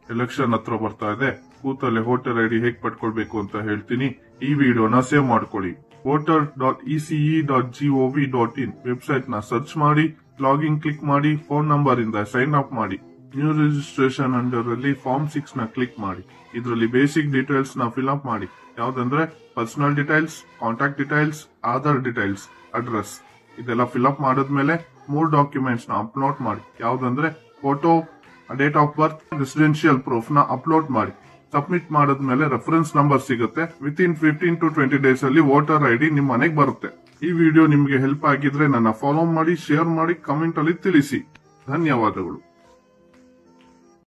election ಹತ್ರ ಬರ್ತಾ ಇದೆ ಕೂತಲ್ಲೇ ವೋಟರ್ ಐಡಿ ಹೇಗ್ ಪಡ್ಕೊಳ್ಬೇಕು ಅಂತ ಹೇಳ್ತೀನಿ ಈ ವಿಡಿಯೋನ ಸೇವ್ ಮಾಡ್ಕೊಳ್ಳಿ voter dot ECI dot GOV dot in website ನ ಸರ್ಚ್ ಮಾಡಿ ಲಾಗಿನ್ ಕ್ಲಿಕ್ ಮಾಡಿ ಫೋನ್ ನಂಬರ್ ಇಂದ ಸೈನ್ ಅಪ್ ಮಾಡಿ ನ್ಯೂ ರಿಜಿಸ್ಟ್ರೇಷನ್ ಅಂಡರ್ ಅಲ್ಲಿ ಫಾರ್ಮ್ ಸಿಕ್ಸ್ ನ ಕ್ಲಿಕ್ ಮಾಡಿ ಇದರಲ್ಲಿ ಬೇಸಿಕ್ ಡೀಟೇಲ್ಸ್ ನ ಫಿಲ್ ಅಪ್ ಮಾಡಿ ಯಾವ್ದಂದ್ರೆ personal details contact details Aadhaar details address ಇದೆಲ್ಲ ಫಿಲ್ ಅಪ್ ಮಾಡಿದ್ಮೇಲೆ ಮೂರ್ ಡಾಕ್ಯುಮೆಂಟ್ಸ್ ನ ಅಪ್ಲೋಡ್ ಮಾಡಿ ಯಾವ್ದಂದ್ರೆ photo date of birth residential proof ನ ಅಪ್ಲೋಡ್ ಮಾಡಿ ಸಬ್ಮಿಟ್ ಮಾಡಿದ್ಮೇಲೆ ರೆಫರೆನ್ಸ್ ನಂಬರ್ ಸಿಗುತ್ತೆ with in fifteen to twenty days ಅಲ್ಲಿ ವೋಟರ್ ಐಡಿ ನಿಮ್ ಮನೆಗೆ ಬರುತ್ತೆ ಈ ವಿಡಿಯೋ ನಿಮ್ಗೆ ಹೆಲ್ಪ್ ಆಗಿದ್ರೆ ನನ್ನ ಫಾಲೋ ಮಾಡಿ ಶೇರ್ ಮಾಡಿ ಕಮೆಂಟ್ ಅಲ್ಲಿ ತಿಳಿಸಿ ಧನ್ಯವಾದಗಳು